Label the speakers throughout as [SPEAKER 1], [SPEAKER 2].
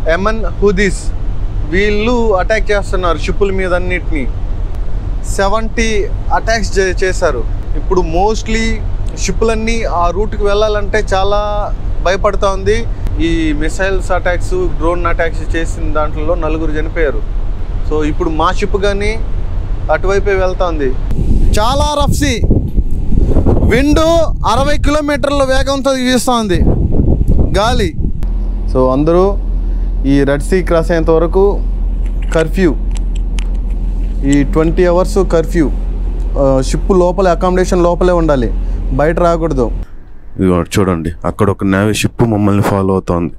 [SPEAKER 1] ఎమన్ హుదీస్ వీళ్ళు అటాక్ చేస్తున్నారు షిప్పుల మీద అన్నిటిని సెవెంటీ అటాక్స్ చేశారు ఇప్పుడు మోస్ట్లీ షిప్పులన్నీ ఆ రూట్కి వెళ్ళాలంటే చాలా భయపడతా ఉంది ఈ మిసైల్స్ అటాక్స్ డ్రోన్ అటాక్స్ చేసిన దాంట్లో నలుగురు చనిపోయారు సో ఇప్పుడు మా షిప్ కానీ అటువైపే వెళ్తా ఉంది చాలా రఫ్సీ విండ్ అరవై కిలోమీటర్ల వేగంతో వీస్తోంది గాలి సో అందరూ ఈ రెడ్ సీ క్రాస్ అయ్యేంత వరకు కర్ఫ్యూ ఈ ట్వంటీ అవర్స్ కర్ఫ్యూ షిప్ లోపలే అకామిడేషన్ లోపలే ఉండాలి బయట రాకూడదు
[SPEAKER 2] ఇదిగో చూడండి అక్కడ ఒక నేవీ షిప్ మమ్మల్ని ఫాలో అవుతోంది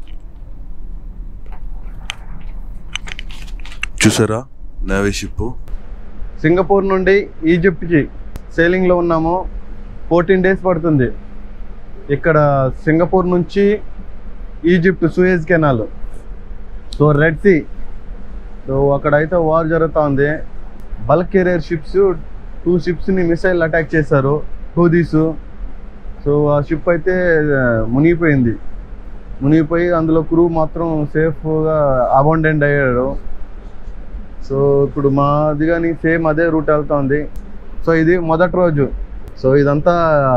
[SPEAKER 2] చూసారా నేవీ షిప్
[SPEAKER 1] సింగపూర్ నుండి ఈజిప్ట్కి సేలింగ్లో ఉన్నాము ఫోర్టీన్ డేస్ పడుతుంది ఇక్కడ సింగపూర్ నుంచి Egypt Suez canal so red sea so అక్కడైతే వార్ జరుగుతూ ఉంది బల్క్ కెరియర్ షిప్స్ టూ షిప్స్ని మిసైల్ అటాక్ చేశారు హూదీస్ సో ఆ షిప్ అయితే ఆ, మునిగిపోయింది మునిగిపోయి అందులో క్రూ మాత్రం సేఫ్గా అబౌండెంట్ అయ్యాడు సో ఇప్పుడు మాది కానీ సేమ్ అదే రూట్ వెళ్తుంది సో ఇది మొదటి రోజు సో ఇదంతా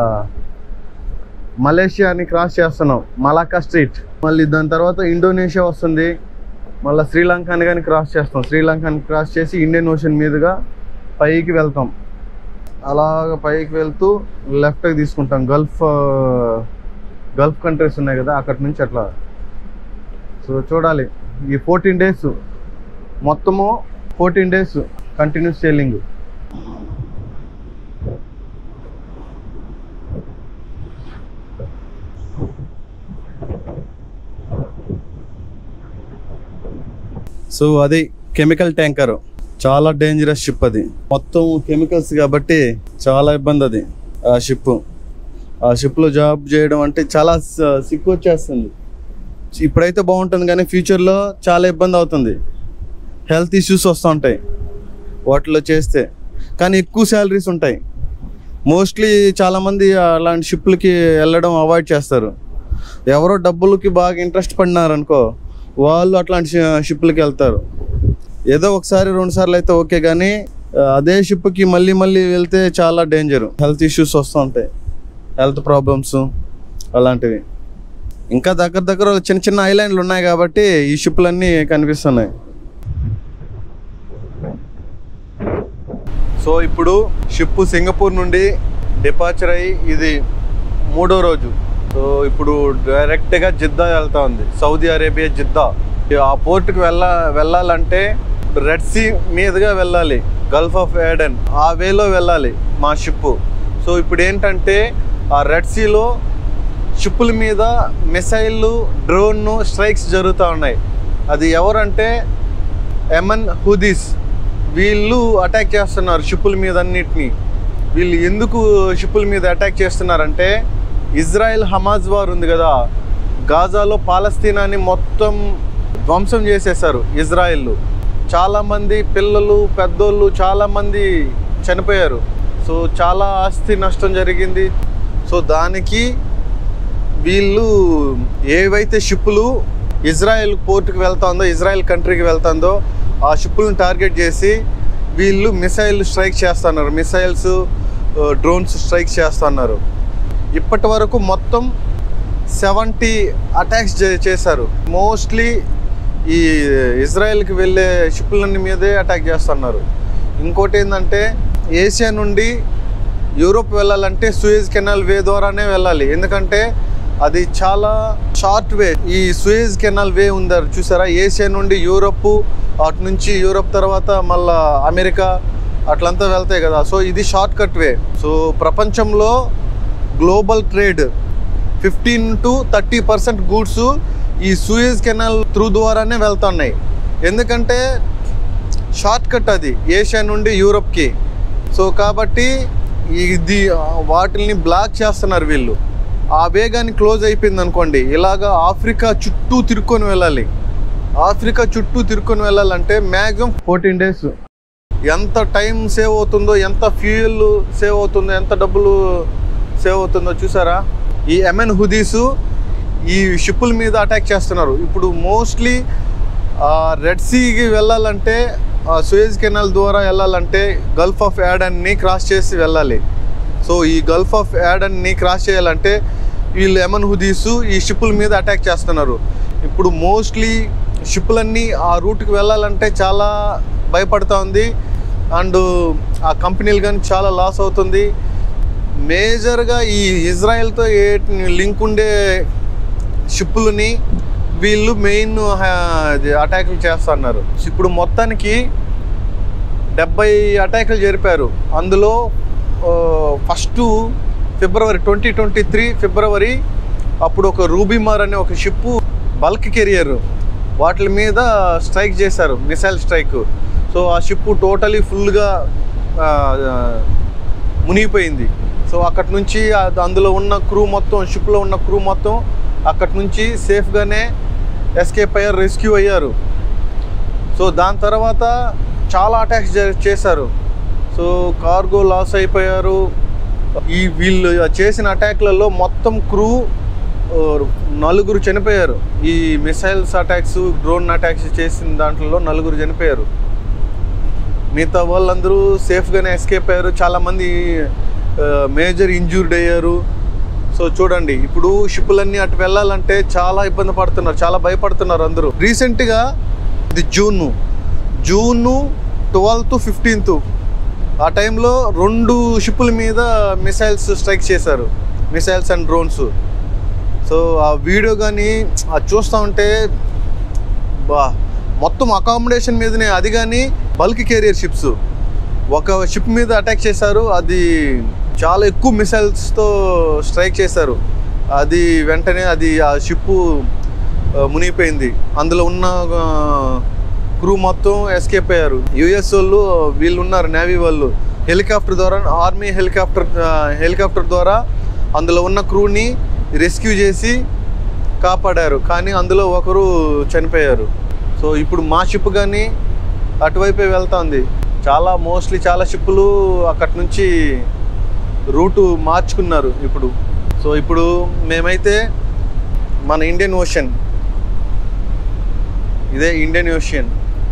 [SPEAKER 1] మలేషియాని క్రాస్ చేస్తున్నాం మలాకా స్ట్రీట్ మళ్ళీ దాని తర్వాత ఇండోనేషియా వస్తుంది మళ్ళీ శ్రీలంకని కానీ క్రాస్ చేస్తాం శ్రీలంకని క్రాస్ చేసి ఇండియన్ ఓషన్ మీదుగా పైకి వెళ్తాం అలాగ పైకి వెళ్తూ లెఫ్ట్కి తీసుకుంటాం గల్ఫ్ గల్ఫ్ కంట్రీస్ ఉన్నాయి కదా అక్కడి నుంచి అట్లా సో చూడాలి ఈ ఫోర్టీన్ డేస్ మొత్తము fourteen days continuous sailing so అది కెమికల్ ట్యాంకర్ చాలా డేంజరస్ షిప్ అది మొత్తం కెమికల్స్ కాబట్టి చాలా ఇబ్బంది అది ఆ షిప్ ఆ షిప్లో జాబ్ చేయడం అంటే చాలా స- సిక్కు వచ్చేస్తుంది ఇప్పుడైతే బాగుంటుంది కానీ ఫ్యూచర్లో చాలా ఇబ్బంది అవుతుంది హెల్త్ ఇష్యూస్ వస్తూ ఉంటాయి వాటిలో చేస్తే కానీ ఎక్కువ శాలరీస్ ఉంటాయి మోస్ట్లీ చాలామంది అలాంటి షిప్లకి వెళ్ళడం అవాయిడ్ చేస్తారు ఎవరో డబ్బులకి బాగా ఇంట్రెస్ట్ పడినారనుకో వాళ్ళు అట్లాంటి షి- షిప్లకి వెళ్తారు ఏదో ఒకసారి రెండు సార్లు అయితే ఓకే కానీ ఆ, అదే షిప్కి మళ్ళీ మళ్ళీ వెళ్తే చాలా డేంజర్ హెల్త్ ఇష్యూస్ వస్తూ ఉంటాయి హెల్త్ ప్రాబ్లమ్స్ అలాంటివి ఇంకా దగ్గర దగ్గర చిన్న చిన్న ఐలాండ్లు ఉన్నాయి కాబట్టి ఈ షిప్లన్నీ కనిపిస్తున్నాయి సో ఇప్పుడు షిప్ సింగపూర్ నుండి డిపార్చర్ అయ్యి ఇది మూడో రోజు సో ఇప్పుడు డైరెక్ట్గా జిద్దా వెళ్తా ఉంది సౌదీ అరేబియా జిద్దా ఆ పోర్ట్కి వెళ్ళ వెళ్ళాలంటే రెడ్ సీ మీదుగా వెళ్ళాలి గల్ఫ్ ఆఫ్ ఏడెన్ ఆ వేలో వెళ్ళాలి మా షిప్ సో ఇప్పుడు ఏంటంటే ఆ రెడ్ సీలో షిప్పుల మీద మిసైళ్ళు డ్రోన్ స్ట్రైక్స్ జరుగుతూ ఉన్నాయి అది ఎవరంటే ఎమన్ హుదీస్ వీళ్ళు అటాక్ చేస్తున్నారు షిప్పుల మీద అన్నిటిని వీళ్ళు ఎందుకు షిప్పుల మీద అటాక్ చేస్తున్నారంటే ఇజ్రాయెల్ హమాజ్ వార్ ఉంది కదా గాజాలో పాలస్తీనాని మొత్తం ధ్వంసం చేసేసారు ఇజ్రాయెల్ చాలామంది పిల్లలు పెద్దోళ్ళు చాలామంది చనిపోయారు సో చాలా ఆస్తి నష్టం జరిగింది సో దానికి వీళ్ళు ఏవైతే షిప్పులు ఇజ్రాయెల్ పోర్టుకి వెళ్తుందో ఇజ్రాయెల్ కంట్రీకి వెళ్తుందో ఆ షిప్పులను టార్గెట్ చేసి వీళ్ళు మిసైల్ స్ట్రైక్ చేస్తున్నారు మిసైల్స్ డ్రోన్స్ స్ట్రైక్ చేస్తున్నారు ఇప్పటి వరకు మొత్తం సెవెంటీ అటాక్స్ చేశారు మోస్ట్లీ ఈ ఇజ్రాయెల్కి వెళ్ళే షిప్పులన్నీ మీదే అటాక్ చేస్తున్నారు ఇంకోటి ఏంటంటే ఏషియా నుండి యూరోప్ వెళ్ళాలంటే సూయజ్ కెనాల్ వే ద్వారానే వెళ్ళాలి ఎందుకంటే అది చాలా షార్ట్ వే ఈ సూయజ్ కెనాల్ వే ఉందారు చూసారా ఏషియా నుండి యూరోప్ అటు నుంచి యూరోప్ తర్వాత మళ్ళా అమెరికా అట్లంతా వెళ్తాయి కదా సో ఇది షార్ట్ కట్ వే సో ప్రపంచంలో global trade fifteen to thirty percent goods ఈ సూయజ్ కెనాల్ త్రూ ద్వారానే వెళ్తున్నాయి ఎందుకంటే షార్ట్ కట్ అది ఏషియా నుండి యూరోప్కి సో కాబట్టి ఇది వాటిల్ని బ్లాక్ చేస్తున్నారు వీళ్ళు ఆ వేగాన్ని క్లోజ్ అయిపోయింది అనుకోండి ఇలాగా ఆఫ్రికా చుట్టూ తిరుక్కొని వెళ్ళాలి ఆఫ్రికా చుట్టూ తిరుక్కొని వెళ్ళాలంటే మ్యాక్సిమం ఫోర్టీన్ డేస్ ఎంత టైం సేవ్ అవుతుందో ఎంత ఫ్యూయల్ సేవ్ అవుతుందో ఎంత డబ్బులు సేవ్ అవుతుందో చూసారా ఈ ఎంఎన్ హుదీసు ఈ షిప్పుల మీద అటాక్ చేస్తున్నారు ఇప్పుడు మోస్ట్లీ ఆ రెడ్ సీకి వెళ్ళాలంటే ఆ సూయజ్ కెనాల్ ద్వారా వెళ్ళాలంటే గల్ఫ్ ఆఫ్ యాడన్ని క్రాస్ చేసి వెళ్ళాలి సో ఈ గల్ఫ్ ఆఫ్ యాడన్ని క్రాస్ చేయాలంటే వీళ్ళు ఎమన్ హుదీసు ఈ షిప్పుల మీద అటాక్ చేస్తున్నారు ఇప్పుడు మోస్ట్లీ షిప్పులన్నీ ఆ రూట్కి వెళ్ళాలంటే చాలా భయపడుతూ ఉంది అండ్ ఆ కంపెనీలు కానీ చాలా లాస్ అవుతుంది మేజర్గా ఈ ఇజ్రాయెల్తో ఏ లింక్ ఉండే షిప్పులని వీళ్ళు మెయిన్ అటాకులు చేస్తున్నారు ఇప్పుడు మొత్తానికి డెబ్బై అటాకులు జరిపారు అందులో first February twenty twenty three February అప్పుడు ఒక రూబీమార్ అనే ఒక షిప్పు బల్క్ కెరియర్ వాటి మీద స్ట్రైక్ చేశారు మిసైల్ స్ట్రైక్ సో ఆ షిప్ టోటలీ ఫుల్గా మునిగిపోయింది సో అక్కడి నుంచి ఆ- అందులో ఉన్న క్రూ మొత్తం షిప్లో ఉన్న క్రూ మొత్తం అక్కడి నుంచి సేఫ్గానే ఎస్కేప్ అయ్యారు రెస్క్యూ అయ్యారు సో దాని తర్వాత చాలా అటాక్స్ జ- చేశారు సో కార్గో లాస్ అయిపోయారు ఈ వీళ్ళు చేసిన అటాక్లలో మొత్తం క్రూ ఆ, నలుగురు చనిపోయారు ఈ మిసైల్స్ అటాక్స్ డ్రోన్ అటాక్స్ చేసిన దాంట్లో నలుగురు చనిపోయారు మిగతా వాళ్ళందరూ సేఫ్గానే ఎస్కేప్ అయ్యారు చాలామంది మేజర్ ఇంజూర్డ్ అయ్యారు సో చూడండి ఇప్పుడు షిప్పులన్నీ అటు వెళ్ళాలంటే చాలా ఇబ్బంది పడుతున్నారు చాలా భయపడుతున్నారు అందరూ రీసెంట్గా ఇది జూన్ జూన్ ట్వెల్త్ ఫిఫ్టీన్త్ ఆ టైంలో రెండు షిప్పుల మీద మిసైల్స్ స్ట్రైక్ చేశారు మిసైల్స్ అండ్ డ్రోన్స్ సో ఆ వీడియో కానీ అది చూస్తూ ఉంటే బా మొత్తం అకామిడేషన్ మీదనే అది కానీ బల్క్ కెరియర్ షిప్స్ ఒక షిప్ మీద అటాక్ చేశారు అది చాలా ఎక్కువ మిసైల్స్తో స్ట్రైక్ చేశారు అది వెంటనే అది ఆ షిప్పు మునిగిపోయింది అందులో ఉన్న క్రూ మొత్తం ఎస్కేప్ అయ్యారు యుఎస్ వాళ్ళు వీళ్ళు ఉన్నారు నేవీ వాళ్ళు హెలికాప్టర్ ద్వారా ఆర్మీ హెలికాప్టర్ హెలికాప్టర్ ద్వారా అందులో ఉన్న క్రూని రెస్క్యూ చేసి కాపాడారు కానీ అందులో ఒకరు చనిపోయారు సో ఇప్పుడు మా షిప్ కానీ అటువైపే వెళ్తుంది చాలా మోస్ట్లీ చాలా షిప్పులు అక్కడి నుంచి రూటు మార్చుకున్నారు ఇప్పుడు సో ఇప్పుడు మేమైతే మన ఇండియన్ ఓషన్ ఇదే ఇండియన్ ఓషన్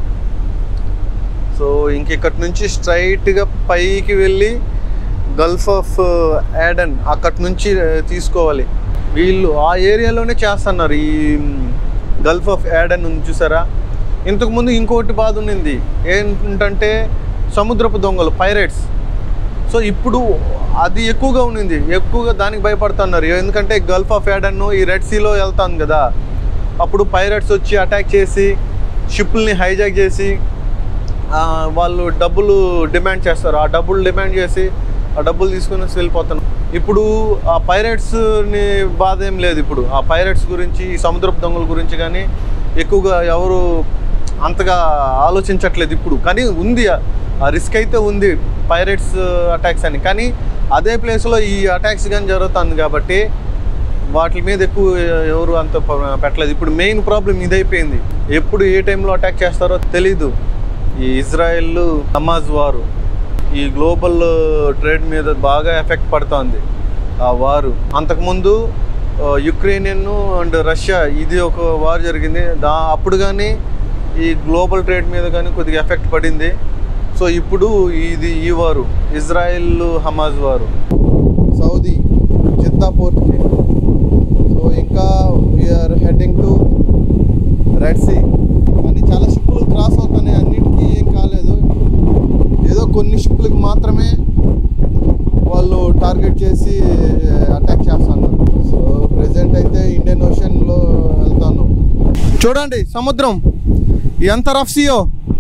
[SPEAKER 1] సో ఇంక ఇక్కడి నుంచి స్ట్రైట్గా పైకి వెళ్ళి గల్ఫ్ ఆఫ్ యాడన్ అక్కడి నుంచి ఆ, తీసుకోవాలి వీళ్ళు ఆ ఏరియాలోనే చేస్తున్నారు ఈ గల్ఫ్ ఆఫ్ యాడన్ ఉంది చూసారా ఇంతకుముందు ఇంకోటి బాధ ఉన్నింది ఏంటంటే సముద్రపు దొంగలు పైరేట్స్ సో ఇప్పుడు అది ఎక్కువగా ఉండింది ఎక్కువగా దానికి భయపడుతున్నారు ఎందుకంటే గల్ఫ్ ఆఫ్ యాడన్ ఈ రెడ్ సీలో వెళ్తాను కదా అప్పుడు పైరట్స్ వచ్చి అటాక్ చేసి షిప్ని హైజాక్ చేసి ఆ, వాళ్ళు డబ్బులు డిమాండ్ చేస్తారు ఆ డబ్బులు డిమాండ్ చేసి ఆ డబ్బులు తీసుకుని వెళ్ళిపోతున్నారు ఇప్పుడు ఆ పైరట్స్ని బాధ ఏం లేదు ఇప్పుడు ఆ పైరట్స్ గురించి ఈ సముద్రపు దొంగల గురించి కానీ ఎక్కువగా ఎవరు అంతగా ఆలోచించట్లేదు ఇప్పుడు కానీ ఉంది ఆ- ఆ రిస్క్ అయితే ఉంది పైరట్స్ అటాక్స్ అని కానీ అదే ప్లేస్లో ఈ అటాక్స్ కానీ జరుగుతుంది కాబట్టి వాటి మీద ఎక్కువ ఎవరు అంత ప- పెట్టలేదు ఇప్పుడు మెయిన్ ప్రాబ్లం ఇదైపోయింది ఎప్పుడు ఏ టైంలో అటాక్ చేస్తారో తెలీదు ఈ ఇజ్రాయెల్ హమాజ్ వారు ఈ గ్లోబల్ ట్రేడ్ మీద బాగా ఎఫెక్ట్ పడుతోంది ఆ వారు అంతకుముందు ఆ, యుక్రెయిన్ అండ్ రష్యా ఇది ఒక వార్ జరిగింది దా అప్పుడు కానీ ఈ గ్లోబల్ ట్రేడ్ మీద కానీ కొద్దిగా ఎఫెక్ట్ పడింది సో ఇప్పుడు ఇది ఈ వారు ఇజ్రాయెల్ హమాజ్ వారు సౌదీ జిద్దా పోర్ట్కి సో ఇంకా we're heading to red sea కానీ చాలా షిప్పులు క్రాస్ అవుతున్నాయి అన్నిటికీ ఏం కాలేదు ఏదో కొన్ని షిప్పులకి మాత్రమే వాళ్ళు టార్గెట్ చేసి అటాక్ చేస్తున్నారు సో ప్రెసెంట్ అయితే ఇండియన్ ఓషన్లో వెళ్తాను చూడండి సముద్రం ఎంత రఫ్ సీయో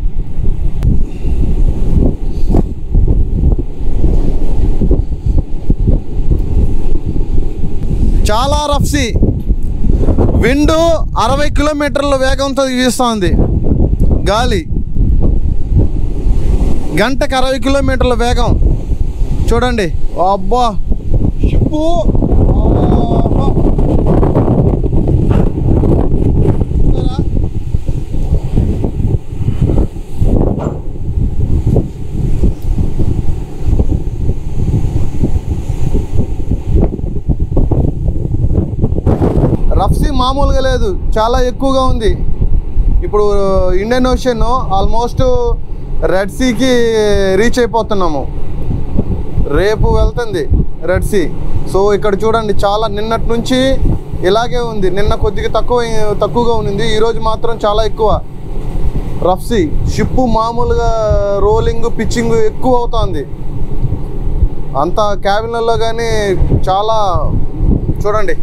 [SPEAKER 1] చాలా రఫ్ సీ విండ్ అరవై కిలోమీటర్ల వేగంతో వీస్తోంది గాలి గంటకు అరవై కిలోమీటర్ల వేగం చూడండి అబ్బా షిప్పు ఆహా. చూసారా? రఫ్సీ మామూలుగా లేదు చాలా ఎక్కువగా ఉంది ఇప్పుడు ఇండియన్ ఓషన్ ఆల్మోస్ట్ రెడ్ సీకి రీచ్ అయిపోతున్నాము రేపు వెళ్తుంది రెడ్ సీ సో ఇక్కడ చూడండి చాలా నిన్నటి నుంచి ఇలాగే ఉంది నిన్న కొద్దిగా తక్కువ తక్కువగా ఉంది ఈరోజు మాత్రం చాలా ఎక్కువ రఫ్ సీ షిప్ మామూలుగా రోలింగ్ పిచ్చింగ్ ఎక్కువ అవుతుంది అంత క్యాబిన్లలో కానీ చాలా చూడండి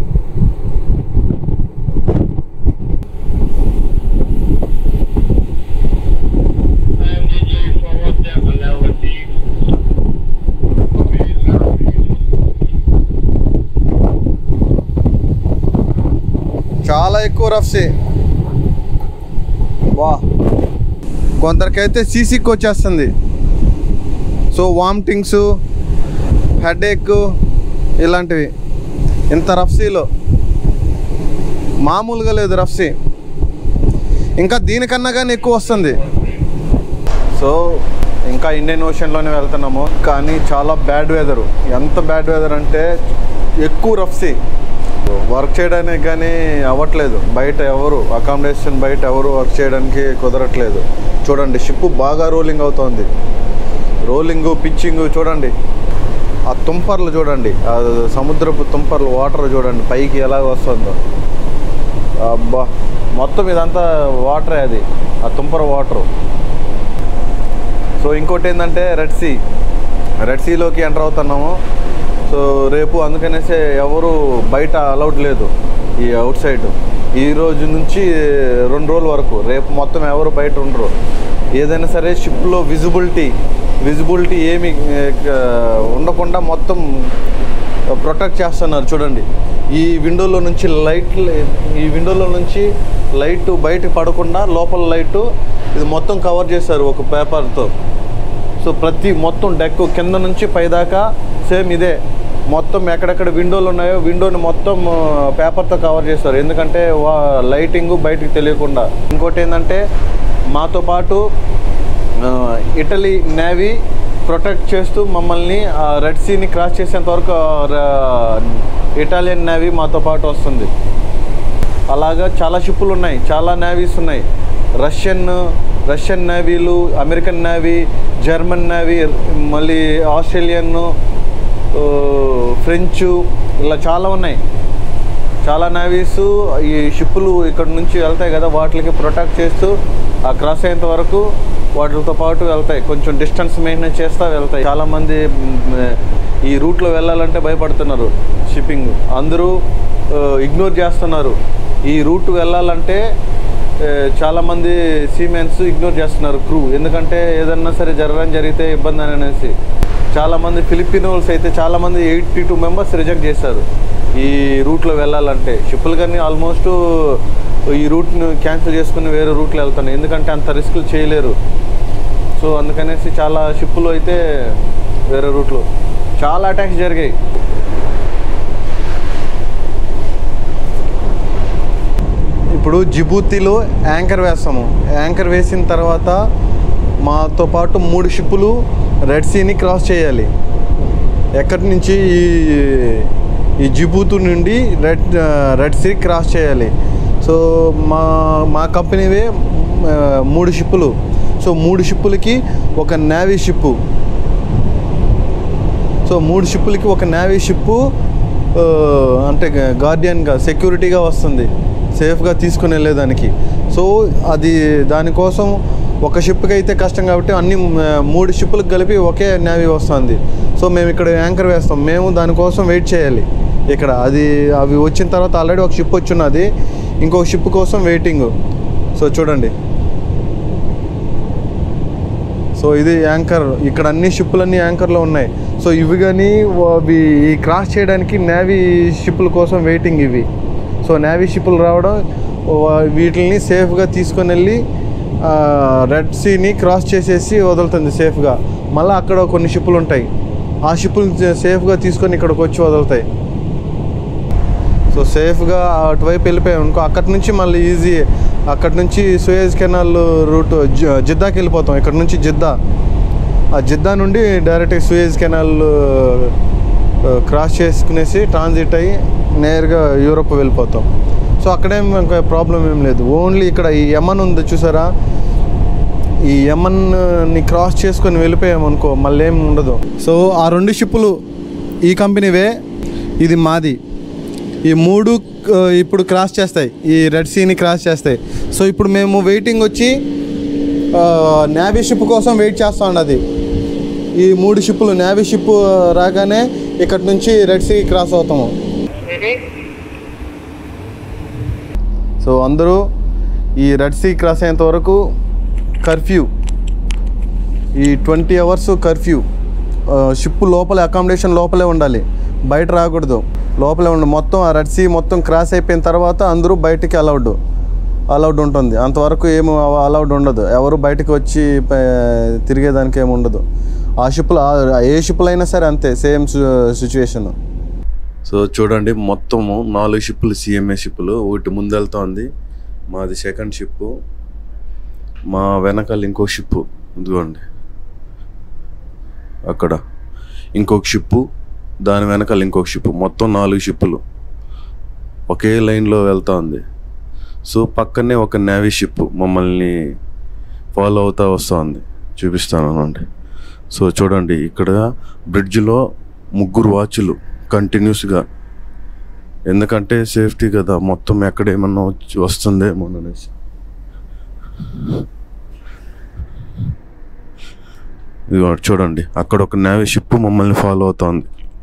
[SPEAKER 3] MDG forward Delta level receive. Okay, zero.
[SPEAKER 1] చాలా ఎక్కువ రఫ్ సీ వా కొందరికైతే సీసీకి వచ్చేస్తుంది సో వామిటింగ్స్ హెడేక్ ఇలాంటివి ఇంత రఫ్ సీలో మామూలుగా లేదు రఫ్ సీ ఇంకా దీనికన్నా కానీ ఎక్కువ వస్తుంది సో ఇంకా ఇండియన్ ఓషన్లోనే వెళ్తున్నాము కానీ చాలా బ్యాడ్ వెదర్ ఎంత బ్యాడ్ వెదర్ అంటే ఎక్కువ రఫ్ సీ వర్క్ చేయడానికి కానీ అవ్వట్లేదు బయట ఎవరు అకామిడేషన్ బయట ఎవరు వర్క్ చేయడానికి కుదరట్లేదు చూడండి షిప్ బాగా రోలింగ్ అవుతోంది రోలింగ్ పిచ్చింగ్ చూడండి ఆ తుంపర్లు చూడండి ఆ సముద్రపు తుంపర్లు వాటర్ చూడండి పైకి ఎలా వస్తుందో అబ్బా మొత్తం ఇదంతా వాటరే అది ఆ తుంపర వాటరు సో ఇంకోటి ఏంటంటే రెడ్ సీ రెడ్ సీలోకి ఎంటర్ అవుతున్నాము సో రేపు అందుకనేసి ఎవరు బయట అలౌడ్ లేదు ఈ అవుట్ సైడ్ ఈ రోజు నుంచి రెండు రోజుల వరకు రేపు మొత్తం ఎవరు బయట ఉండరు ఏదైనా సరే షిప్లో విజిబిలిటీ విజిబిలిటీ ఏమి ఆ, ఉండకుండా మొత్తం ప్రొటెక్ట్ చేస్తున్నారు చూడండి ఈ విండోలో నుంచి లైట్ ఈ విండోలో నుంచి లైట్ బయట పడకుండా లోపల లైట్ ఇది మొత్తం కవర్ చేశారు ఒక పేపర్తో సో ప్రతి మొత్తం డెక్ కింద నుంచి పైదాకా సేమ్ ఇదే మొత్తం ఎక్కడెక్కడ విండోలు ఉన్నాయో విండోని మొత్తం పేపర్తో కవర్ చేస్తారు ఎందుకంటే వా లైటింగ్ బయటికి తెలియకుండా ఇంకోటి ఏంటంటే మాతో పాటు ఆ, ఇటలీ నేవీ ప్రొటెక్ట్ చేస్తూ మమ్మల్ని ఆ రెడ్ సీని క్రాస్ చేసేంత వరకు ఆ, ర- ఇటాలియన్ నేవీ మాతో పాటు వస్తుంది అలాగా చాలా షిప్పులు ఉన్నాయి చాలా నేవీస్ ఉన్నాయి రష్యన్ రష్యన్ నేవీలు అమెరికన్ నేవీ జర్మన్ నేవీ మళ్ళీ ఆస్ట్రేలియన్ ఆ, ఫ్రెంచు ఇలా చాలా ఉన్నాయి చాలా నేవీస్ ఈ షిప్పులు ఇక్కడ నుంచి వెళ్తాయి కదా వాటికి ప్రొటెక్ట్ చేస్తూ ఆ క్రాస్ అయ్యేంత వరకు వాటితో పాటు వెళ్తాయి కొంచెం డిస్టెన్స్ మెయింటైన్ చేస్తూ వెళ్తాయి చాలామంది మ్, ఈ రూట్లో వెళ్ళాలంటే భయపడుతున్నారు షిప్పింగ్ అందరూ ఇగ్నోర్ చేస్తున్నారు ఈ రూట్ వెళ్ళాలంటే ఆ, చాలామంది సీమెన్స్ ఇగ్నోర్ చేస్తున్నారు క్రూ ఎందుకంటే ఏదన్నా సరే జరగడం జరిగితే ఇబ్బంది అని అనేసి చాలామంది ఫిలిపినోల్స్ అయితే చాలామంది ఎయిటీ టూ మెంబర్స్ రిజెక్ట్ చేశారు ఈ రూట్లో వెళ్ళాలంటే షిప్పులు కానీ ఆల్మోస్ట్ ఈ రూట్ను క్యాన్సిల్ చేసుకుని వేరే రూట్లో వెళ్తాను ఎందుకంటే అంత రిస్కులు చేయలేరు సో అందుకనేసి చాలా షిప్పులు అయితే వేరే రూట్లో చాలా అటాక్స్ జరిగాయి ఇప్పుడు జిబూతిలో యాంకర్ వేస్తాము యాంకర్ వేసిన తర్వాత మాతో పాటు మూడు షిప్పులు రెడ్ సీని క్రాస్ చేయాలి ఎక్కడి నుంచి ఈ ఈ జిబూతు నుండి రెడ్ రెడ్ సీ క్రాస్ చేయాలి సో మా మా కంపెనీవే ఆ, మూడు షిప్పులు సో మూడు షిప్పులకి ఒక నేవీ షిప్పు సో మూడు షిప్పులకి ఒక నేవీ షిప్పు ఆ, అంటే గార్డియన్గా సెక్యూరిటీగా వస్తుంది సేఫ్గా తీసుకుని వెళ్ళేదానికి సో అది దానికోసం ఒక షిప్కి అయితే కష్టం కాబట్టి అన్ని ఆ, మూడు షిప్పులకు కలిపి ఒకే నేవీ వస్తుంది సో మేము ఇక్కడ యాంకర్ వేస్తాం మేము దానికోసం వెయిట్ చేయాలి ఇక్కడ అది అవి వచ్చిన తర్వాత ఆల్రెడీ ఒక షిప్ వచ్చి ఉన్నది ఇంకొక షిప్ కోసం వెయిటింగ్ సో చూడండి సో ఇది యాంకర్ ఇక్కడ అన్ని షిప్పులన్నీ యాంకర్లో ఉన్నాయి సో ఇవి కానీ అవి ఈ క్రాస్ చేయడానికి నేవీ షిప్పుల కోసం వెయిటింగ్ ఇవి సో నేవీ షిప్పులు రావడం వా- వీటిని సేఫ్గా తీసుకొని వెళ్ళి ఆ, రెడ్ సీని క్రాస్ చేసేసి వదులుతుంది సేఫ్గా మళ్ళీ అక్కడ కొన్ని షిప్పులు ఉంటాయి ఆ షిప్పులు సేఫ్గా తీసుకొని ఇక్కడికి వచ్చి వదులుతాయి సో సేఫ్గా అటువైపు వెళ్ళిపోయాం అనుకో అక్కడి నుంచి మళ్ళీ ఈజీ అక్కడి నుంచి సూయేజ్ కెనాల్ రూట్ జి- జిద్దాకి వెళ్ళిపోతాం ఇక్కడ నుంచి జిద్దా ఆ జిద్దా నుండి డైరెక్ట్ సూయేజ్ కెనాల్ ఆ, క్రాస్ చేసుకునేసి ట్రాన్సిట్ అయ్యి నేరుగా యూరోప్ వెళ్ళిపోతాం సో అక్కడేం ఇంకా ప్రాబ్లం ఏం లేదు ఓన్లీ ఇక్కడ ఈ ఎమన్ ఉంది చూసారా ఈ యమన్ని క్రాస్ చేసుకొని వెళ్ళిపోయామనుకో మళ్ళీ ఏం ఉండదు సో ఆ రెండు షిప్పులు ఈ కంపెనీవే ఇది మాది ఈ మూడు ఆ, ఇప్పుడు క్రాస్ చేస్తాయి ఈ రెడ్ సీని క్రాస్ చేస్తాయి సో ఇప్పుడు మేము వెయిటింగ్ వచ్చి నేవీ షిప్ కోసం వెయిట్ చేస్తా ఉన్నది ఈ మూడు షిప్పులు నేవీ షిప్ రాగానే ఇక్కడ నుంచి రెడ్ సీ క్రాస్ అవుతాము సో అందరూ ఈ రెడ్ సీ క్రాస్ అయ్యేంత వరకు కర్ఫ్యూ ఈ ట్వంటీ అవర్స్ కర్ఫ్యూ షిప్ లోపల అకామిడేషన్ లోపలే ఉండాలి బయట రాకూడదు లోపలే ఉండి మొత్తం ఆ రెడ్ సీ మొత్తం క్రాస్ అయిపోయిన తర్వాత అందరూ బయటికి అలౌడ్ అలౌడ్ ఉంటుంది అంతవరకు ఏమి అలౌడ్ ఉండదు ఎవరు బయటకు వచ్చి ప- తిరిగేదానికి ఏమి ఉండదు ఆ షిప్లో ఏ షిప్లో అయినా సరే అంతే సేమ్ సిచ్యువేషన్
[SPEAKER 2] సో చూడండి మొత్తము నాలుగు షిప్పులు సిఎంఏ షిప్పులు ఒకటి ముందు వెళ్తోంది మాది సెకండ్ షిప్పు మా వెనకాల ఇంకో షిప్పు ఇదిగోండి అక్కడ ఇంకొక షిప్పు దాని వెనకాల ఇంకొక షిప్పు మొత్తం నాలుగు షిప్పులు ఒకే లైన్లో వెళ్తా ఉంది సో పక్కనే ఒక నేవీ షిప్ మమ్మల్ని ఫాలో అవుతా వస్తుంది చూపిస్తాను అండి సో చూడండి ఇక్కడ బ్రిడ్జ్లో ముగ్గురు వాచ్లు కంటిన్యూస్గా ఎందుకంటే సేఫ్టీ కదా మొత్తం ఎక్కడ ఏమన్నా వచ్చి వస్తుందేమో అనేసి ఇది చూడండి అక్కడ ఒక నేవీ షిప్ మమ్మల్ని ఫాలో అవుతోంది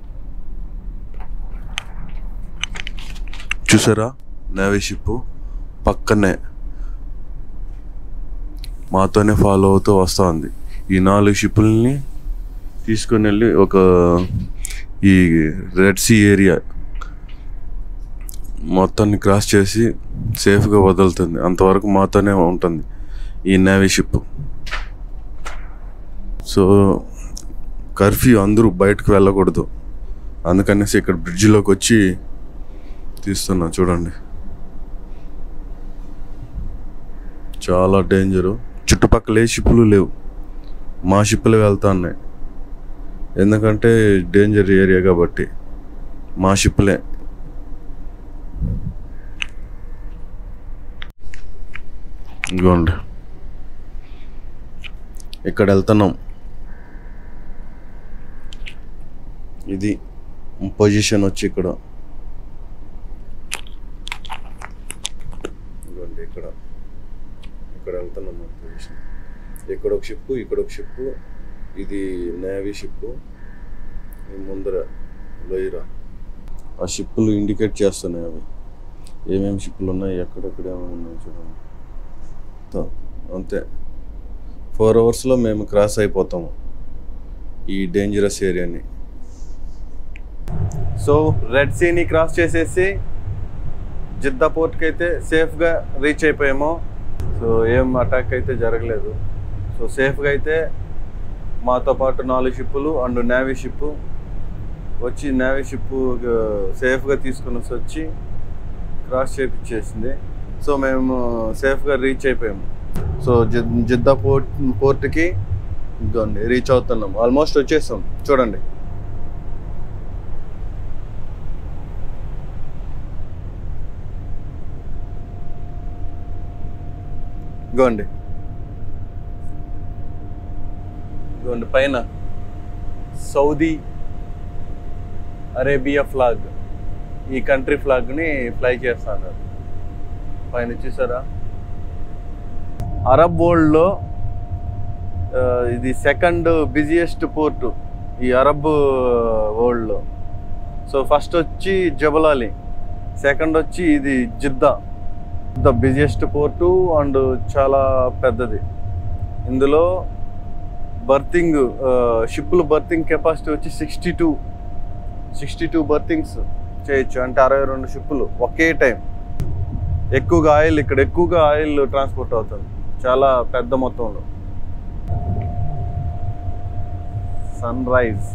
[SPEAKER 2] చూసారా నేవీ షిప్ పక్కనే మాతోనే ఫాలో అవుతూ వస్తుంది ఈ నాలుగు షిప్పుల్ని తీసుకొని వెళ్ళి ఒక ఈ రెడ్ సీ ఏరియా మొత్తాన్ని క్రాస్ చేసి సేఫ్గా వదులుతుంది అంతవరకు మాతోనే ఉంటుంది ఈ నేవీ షిప్ సో కర్ఫ్యూ అందరూ బయటకు వెళ్ళకూడదు అందుకనేసి ఇక్కడ బ్రిడ్జిలోకి వచ్చి తీస్తున్నా చూడండి చాలా డేంజరు చుట్టుపక్కల ఏ షిప్పులు లేవు మా షిప్పులు వెళ్తా ఉన్నాయి ఎందుకంటే డేంజర్ ఏరియా కాబట్టి మా షిప్లే ఇదిగోండి ఇక్కడ వెళ్తున్నాం ఇది పొజిషన్ వచ్చి ఇక్కడ ఇదిగోండి ఇక్కడ ఇక్కడ వెళ్తున్నాం మన పొజిషన్ ఇక్కడ ఒక షిప్ ఇక్కడ ఒక షిప్ ఇది నేవీ షిప్ ముందర లోయరా ఆ షిప్పులు ఇండికేట్ చేస్తున్నాయి అవి ఏమేమి షిప్పులు ఉన్నాయి ఎక్కడెక్కడ ఏమేమి ఉన్నాయి చూడండి తో- అంతే ఫోర్ అవర్స్లో మేము క్రాస్ అయిపోతాము ఈ డేంజరస్ ఏరియాని
[SPEAKER 1] సో రెడ్ సీని క్రాస్ చేసేసి జిద్దా పోర్ట్కి అయితే సేఫ్గా రీచ్ అయిపోయాము సో ఏం అటాక్ అయితే జరగలేదు సో సేఫ్గా అయితే మాతో పాటు నాలుగు షిప్పులు అండ్ నేవీ షిప్ వచ్చి నేవీ షిప్ సేఫ్గా తీసుకుని వచ్చి క్రాస్ చేపించేసింది సో మేము సేఫ్గా రీచ్ అయిపోయాము సో జిద్ జిద్దా పోర్ట్ పోర్ట్కి ఇదిగోండి రీచ్ అవుతున్నాం ఆల్మోస్ట్ వచ్చేసాం చూడండి ఇదిగోండి ఇదిగోండి పైన సౌదీ అరేబియా ఫ్లాగ్ ఈ కంట్రీ ఫ్లాగ్ని ఫ్లై చేస్తున్నారు పైన చూసారా అరబ్ వరల్డ్లో ఆ, ఇది సెకండ్ బిజియెస్ట్ పోర్టు ఈ అరబ్ వరల్డ్లో సో ఫస్ట్ వచ్చి జబలాలి సెకండ్ వచ్చి ఇది Jeddah the busiest port and చాలా పెద్దది ఇందులో బర్తింగ్ షిప్లు బర్తింగ్ కెపాసిటీ వచ్చి sixty two sixty two berthings చేయొచ్చు అంటే అరవై రెండు షిప్పులు ఒకే టైం ఎక్కువగా ఆయిల్ ఇక్కడ ఎక్కువగా ఆయిల్ ట్రాన్స్పోర్ట్ అవుతుంది చాలా పెద్ద మొత్తంలో సన్ రైజ్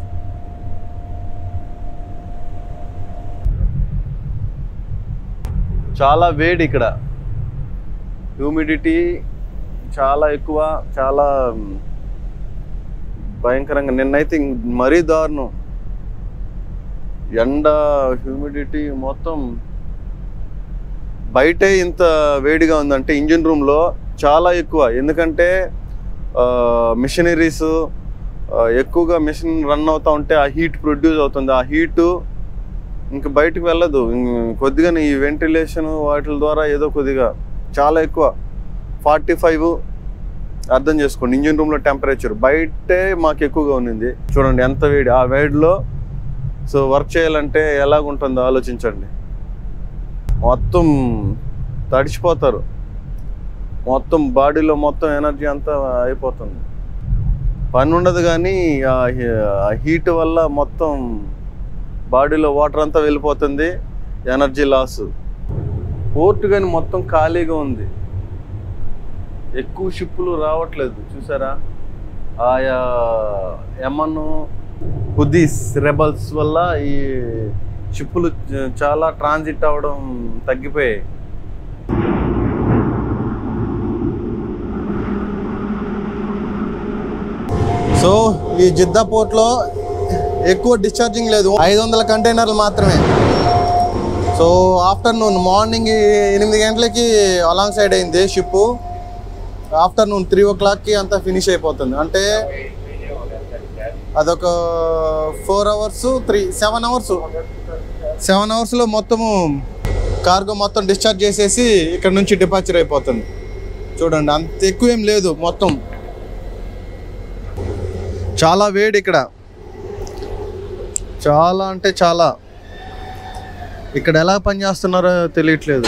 [SPEAKER 1] చాలా వేడి ఇక్కడ హ్యూమిడిటీ చాలా ఎక్కువ చాలా మ్, భయంకరంగా నిన్నైతే ఇంక్ మరీ దారుణం ఎండ హ్యూమిడిటీ మొత్తం బయటే ఇంత వేడిగా ఉందంటే ఇంజిన్ రూమ్లో చాలా ఎక్కువ ఎందుకంటే మిషనరీస్ ఎక్కువగా మిషన్ రన్ అవుతూ ఉంటే ఆ హీట్ ప్రొడ్యూస్ అవుతుంది ఆ హీటు ఇంక బయటకు వెళ్ళదు ఇం- కొద్దిగా ఈ వెంటిలేషన్ వాటి ద్వారా ఏదో కొద్దిగా చాలా ఎక్కువ ఫార్టీ ఫైవ్ అర్థం చేసుకోండి ఇంజిన్ రూమ్లో టెంపరేచర్ బయటే మాకు ఎక్కువగా ఉన్నింది చూడండి ఎంత వేడి ఆ వేడిలో సో వర్క్ చేయాలంటే ఎలాగుంటుందో ఆలోచించండి మొత్తం తడిచిపోతారు మొత్తం బాడీలో మొత్తం ఎనర్జీ అంతా అయిపోతుంది పని ఉండదు కానీ ఆ హీ- ఆ హీట్ వల్ల మొత్తం బాడీలో వాటర్ అంతా వెళ్ళిపోతుంది ఎనర్జీ లాస్ పోర్ట్ కానీ మొత్తం ఖాళీగా ఉంది ఎక్కువ షిప్పులు రావట్లేదు చూసారా ఆయా ఎమన్ హుదీస్ రెబల్స్ వల్ల ఈ షిప్పులు చ- చాలా ట్రాన్సిట్ అవ్వడం తగ్గిపోయాయి సో ఈ జిద్దా పోర్ట్లో ఎక్కువ డిశ్చార్జింగ్ లేదు ఐదు వందల కంటైనర్లు మాత్రమే సో ఆఫ్టర్నూన్ మార్నింగ్ ఎనిమిది గంటలకి అలాంగ్ సైడ్ అయింది షిప్ ఆఫ్టర్నూన్ త్రీ ఓ క్లాక్కి అంతా ఫినిష్ అయిపోతుంది అంటే అదొక four hours three seven hours seven అవర్స్లో మొత్తము కార్గో మొత్తం డిశ్చార్జ్ చేసేసి ఇక్కడ నుంచి డిపార్చర్ అయిపోతుంది చూడండి అంత ఎక్కువ ఏం లేదు మొత్తం చాలా వేడి ఇక్కడ చాలా అంటే చాలా ఇక్కడ ఎలా పనిచేస్తున్నారో తెలియట్లేదు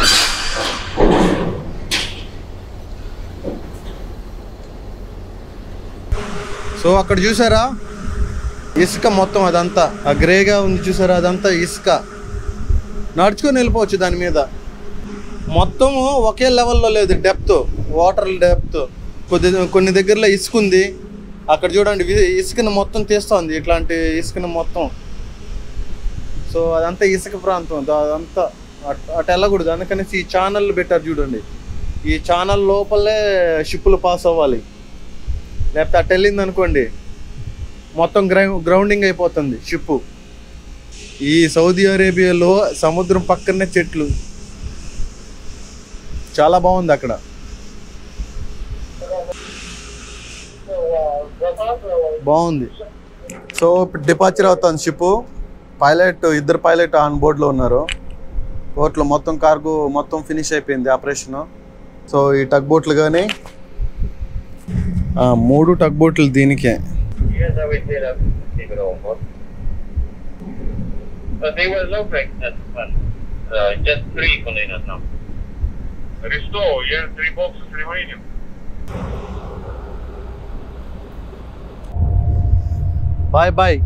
[SPEAKER 1] సో అక్కడ చూసారా ఇసుక మొత్తం అదంతా ఆ గ్రేగా ఉంది చూసారా అదంతా ఇసుక నడుచుకొని వెళ్ళిపోవచ్చు దాని మీద మొత్తము ఒకే లెవెల్లో లేదు డెప్త్ వాటర్ డెప్త్ కొద్ది కొన్ని దగ్గరలో ఇసుక ఉంది అక్కడ చూడండి వి- ఇసుకను మొత్తం తీస్తుంది ఇట్లాంటి ఇసుకను మొత్తం సో అదంతా ఇసుక ప్రాంతం దా- అదంతా అట్- అటు వెళ్ళకూడదు అందుకనేసి ఈ ఛానల్ పెట్టారు చూడండి ఈ ఛానల్ లోపలే షిప్పులు పాస్ అవ్వాలి లేకపోతే అటు వెళ్ళింది అనుకోండి మొత్తం గ్రౌ గ్రౌండింగ్ అయిపోతుంది షిప్పు ఈ సౌదీ అరేబియాలో సముద్రం పక్కనే చెట్లు చాలా బాగుంది అక్కడ బాగుంది సో ఇప్పుడు డిపార్చర్ అవుతుంది షిప్ పైలట్ ఇద్దరు పైలట్ ఆన్ బోర్డ్లో ఉన్నారు పోర్ట్లో మొత్తం కార్గో మొత్తం ఫినిష్ అయిపోయింది ఆపరేషన్ సో ఈ టగ్ బోట్లు కానీ మూడు టగ్ బోట్లు దీనికే
[SPEAKER 3] Yes, I will say that. Take it on board. But they were low break at one. Uh, just three containers now. Restore, yeah, three boxes remaining.
[SPEAKER 1] Bye bye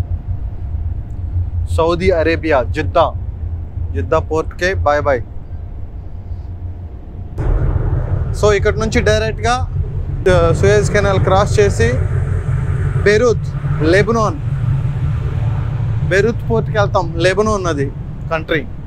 [SPEAKER 1] Saudi Arabia Jeddah Jeddah పోర్ట్కే bye bye so ఇక్కడ నుంచి డైరెక్ట్గా Suez canal cross చేసి బెరూత్ Lebanon బెరూత్ పోర్ట్కి వెళ్తాం Lebanon అది country